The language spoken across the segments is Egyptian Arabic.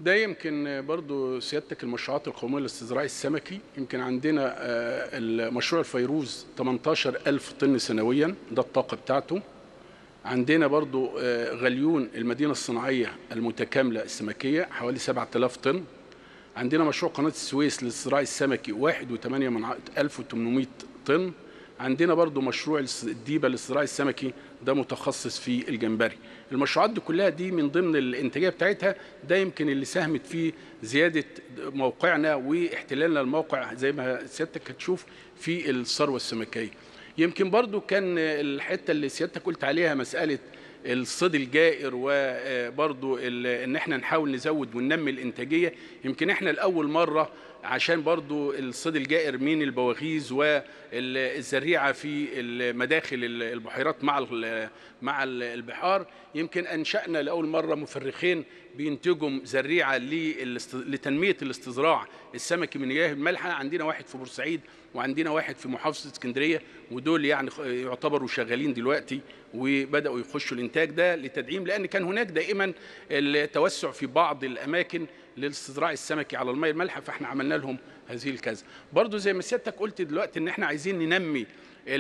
ده يمكن برضو سيادتك المشروعات القومية للاستزراع السمكي يمكن عندنا آه، المشروع الفيروز 18 ألف طن سنويا ده الطاقة بتاعته عندنا برضو آه، غليون المدينة الصناعية المتكاملة السمكية حوالي 7000 طن عندنا مشروع قناة السويس للاستزراع السمكي 1.8 من ع- 1800 طن عندنا برضو مشروع الاس- الديبة للاستزراع السمكي ده متخصص في الجمبري المشروعات دي كلها دي من ضمن الانتاجية بتاعتها ده يمكن اللي ساهمت في زيادة موقعنا واحتلالنا الموقع زي ما سيادتك هتشوف في الثروة السمكية يمكن برضو كان الحتة اللي سيادتك قلت عليها مسألة الصيد الجائر وبرضو ال- ان احنا نحاول نزود وننمي الانتاجيه يمكن احنا لاول مره عشان برضو الصيد الجائر من البواغيز والزريعه في مداخل البحيرات مع ال- مع ال- البحار يمكن انشانا لاول مره مفرخين بينتجوا زريعه للاست- لتنميه الاستزراع السمكي من مياه المالحه عندنا واحد في بورسعيد وعندنا واحد في محافظه اسكندريه ودول يعني خ- يعتبروا شغالين دلوقتي وبداوا يخشوا الانتاج ده لتدعيم لان كان هناك دائما التوسع في بعض الاماكن للاستزراع السمكي على المياه المالحه فاحنا عملنا لهم هذه الكذا برضو زي ما سيادتك قلت دلوقتي ان احنا عايزين ننمي ال-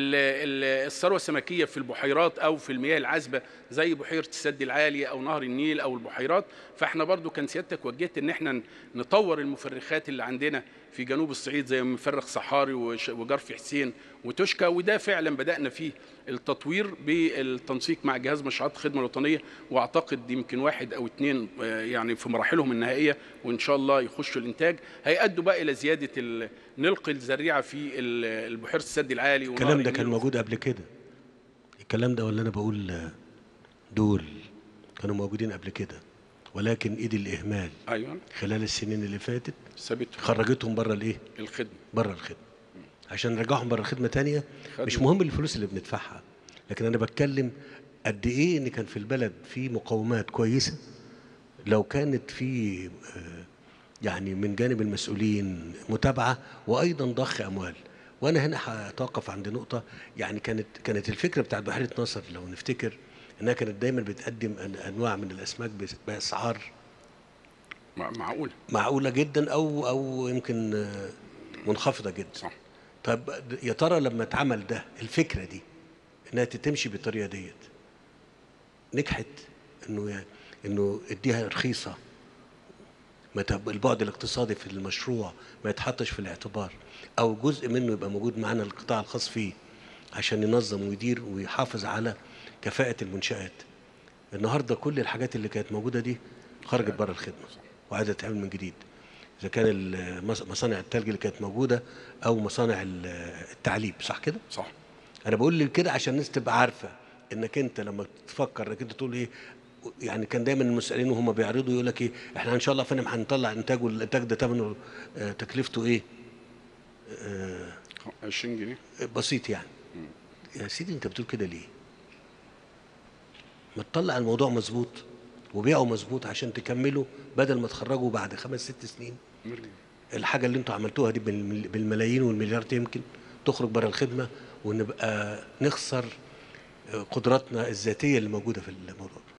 ال- الثروه السمكيه في البحيرات او في المياه العذبه زي بحيره السد العالي او نهر النيل او البحيرات فاحنا برضو كان سيادتك وجهت ان احنا نطور المفرخات اللي عندنا في جنوب الصعيد زي مفرخ صحاري وش- وجرف حسين وتشكى وده فعلا بدانا فيه التطوير بالتنسيق مع جهاز مشروعات الخدمه الوطنيه واعتقد يمكن واحد او اثنين يعني في مراحلهم النهائيه وان شاء الله يخشوا الانتاج هيأدوا بقى الى زياده ال- نلقي الزريعه في ال- البحيره السد العالي ونهر الكلام ده كان النيل. موجود قبل كده الكلام ده ولا انا بقول آه، دول كانوا موجودين قبل كده ولكن ايد الاهمال ايوه خلال السنين اللي فاتت ثابت خرجتهم بره الايه الخدمه بره الخدمه عشان نرجعهم بره الخدمه تانية مش خدمة. مهم الفلوس اللي بندفعها لكن انا بتكلم قد ايه ان كان في البلد في مقومات كويسه لو كانت في آه، يعني من جانب المسؤولين متابعه وايضا ضخ اموال وانا هنا هتوقف عند نقطه يعني كانت كانت الفكره بتاعت بحيره ناصر لو نفتكر انها كانت دايما بتقدم أن- انواع من الاسماك بس- باسعار مع- معقول معقوله جدا او او يمكن آه، منخفضه جدا صح طب يا ترى لما اتعمل ده الفكره دي انها تمشي بالطريقه ديت نجحت انه انه اديها رخيصه ما تب- البعد الاقتصادي في المشروع ما يتحطش في الاعتبار او جزء منه يبقى موجود معانا القطاع الخاص فيه عشان ينظم ويدير ويحافظ على كفاءه المنشات النهارده كل الحاجات اللي كانت موجوده دي خرجت بره الخدمه وعايزه تتعمل من جديد اذا كان المص- مصانع الثلج اللي كانت موجوده او مصانع ال- التعليب صح كده صح انا بقول لك كده عشان الناس تبقى عارفه انك انت لما تفكر انك انت تقول ايه يعني كان دايما المسؤولين وهم بيعرضوا يقول لك ايه احنا ان شاء الله يا فندم هنطلع انتاج والانتاج ده ثمنه آه، تكلفته ايه 20 جنيه بسيط يعني يا سيدي انت بتقول كده ليه ما تطلع الموضوع مظبوط وبيعه مظبوط عشان تكمله بدل ما تخرجوا بعد خمس ست سنين الحاجه اللي انتوا عملتوها دي بالمل- بالملايين والمليارات يمكن تخرج بره الخدمه ونبقى نخسر قدراتنا الذاتيه اللي موجوده في الموضوع